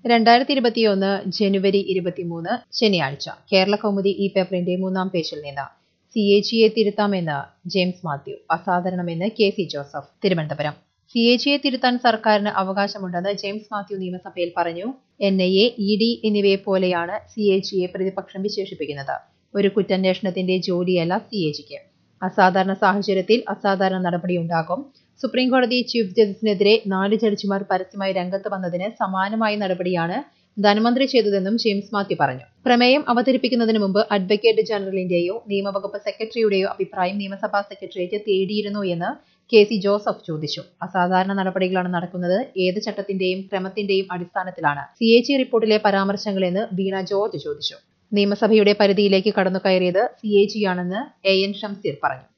രണ്ടായിരത്തി ഇരുപത്തിയൊന്ന് ജനുവരി ഇരുപത്തിമൂന്ന് ശനിയാഴ്ച കേരള കൗമുദി ഈ പേപ്പറിന്റെ മൂന്നാം പേജിൽ നിന്ന് സി എ ജിയെ തിരുത്താമെന്ന് ജെയിംസ് മാത്യു അസാധാരണമെന്ന് K C Joseph Thiruvananthapuram C A ജിയെ തിരുത്താൻ സർക്കാരിന് അവകാശമുണ്ടെന്ന് ജെയിംസ് മാത്യു നിയമസഭയിൽ പറഞ്ഞു N I A E D എന്നിവയെ പോലെയാണ് സി എ ജിയെ പ്രതിപക്ഷം വിശേഷിപ്പിക്കുന്നത് ഒരു കുറ്റാന്വേഷണത്തിന്റെ ജോലിയല്ല സി എ ജിക്ക് അസാധാരണ സാഹചര്യത്തിൽ അസാധാരണ നടപടിയുണ്ടാകും സുപ്രീം കോടതി ചീഫ് ജസ്റ്റിസിനെതിരെ നാല് ജഡ്ജിമാർ പരസ്യമായി രംഗത്ത് വന്നതിന് സമാനമായ നടപടിയാണ് ധനമന്ത്രി ചെയ്തതെന്നും ജെയിംസ് മാത്യു പറഞ്ഞു പ്രമേയം അവതരിപ്പിക്കുന്നതിന് മുമ്പ് അഡ്വക്കേറ്റ് ജനറലിന്റെയോ നിയമവകുപ്പ് സെക്രട്ടറിയുടെയോ അഭിപ്രായം നിയമസഭാ സെക്രട്ടേറിയറ്റ് തേടിയിരുന്നു എന്ന് കെ സി ജോസഫ് ചോദിച്ചു അസാധാരണ നടപടികളാണ് നടക്കുന്നത് ഏത് ചട്ടത്തിന്റെയും ക്രമത്തിന്റെയും അടിസ്ഥാനത്തിലാണ് സി എ ജി റിപ്പോർട്ടിലെ പരാമർശങ്ങളെന്ന് വീണ ജോർജ് ചോദിച്ചു നിയമസഭയുടെ പരിധിയിലേക്ക് കടന്നുകയറിയത് സി എ ജി ആണെന്ന് എ എൻ ഷംസീർ പറഞ്ഞു